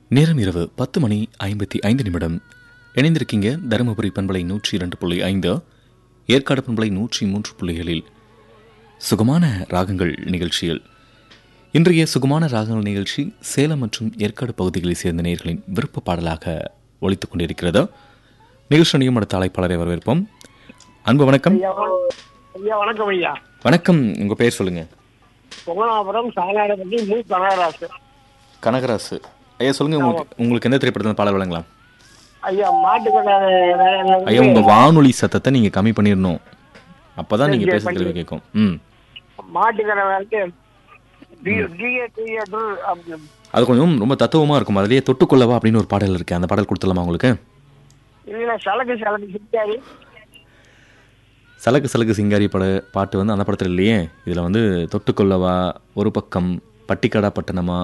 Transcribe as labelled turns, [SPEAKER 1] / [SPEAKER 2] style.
[SPEAKER 1] நேரம் இரவு பத்து மணி ஐம்பத்தி ஐந்து நிமிடம் இணைந்திருக்கீங்க தருமபுரி பண்பலை நூற்றி இரண்டு புள்ளி ஐந்து ஏற்காடு பண்பலை நூற்றி மூன்று புள்ளிகளில் சுகமான ராகங்கள் நிகழ்ச்சியில் இன்றைய சுகமான ராகங்கள் நிகழ்ச்சி சேலம் மற்றும் ஏற்காடு பகுதிகளைச் சேர்ந்த நேயர்களின் விருப்ப பாடலாக ஒலித்துக் கொண்டிருக்கிறது நிகழ்ச்சியும் அடுத்த அழைப்பாளரை வரவேற்போம் அன்பு வணக்கம்
[SPEAKER 2] ஐயா வண- ஐயா வணக்கம் ஐயா
[SPEAKER 1] வணக்கம் உங்க பேர் சொல்லுங்க
[SPEAKER 2] பொங்கலாபுரம் சாலாடப்பட்டி மு கனகராசு
[SPEAKER 1] கனகராசு ஐயா சொல்லுங்க உங்களுக்கு உங்களுக்கு எந்த திரைப்படத்தில் பாடல் வழங்கலாம்
[SPEAKER 2] ஐயா மாட்டுக்கடை வேலையில
[SPEAKER 1] ஐயா உங்க வானொலி சத்தத்தை நீங்க கம்மி பண்ணிடணும் அப்பதான் நீங்க
[SPEAKER 2] சரி,
[SPEAKER 1] பேச
[SPEAKER 2] பண்ணி-
[SPEAKER 1] தெளிவு கேட்கும் ம்
[SPEAKER 2] மாட்டுக்கடை வேலைக்கு டிஏ டிஏ அப்படி
[SPEAKER 1] அது கொஞ்சம் ரொம்ப தத்துவமா இருக்கும் அதுலயே தொட்டுக்கொள்ளவா அப்படின்னு ஒரு பாடல் இருக்கு அந்த பாடல் கொடுத்துடலாமா உங்களுக்கு
[SPEAKER 2] இல்ல சலக்கு சலக்கு சிக்காரி
[SPEAKER 1] சலக்கு சலக்கு சிங்காரி பட பாட்டு வந்து அந்த படத்துல இல்லையே இதுல வந்து தொட்டுக்கொள்ளவா ஒரு பக்கம் பட்டிக்கடா பட்டணமா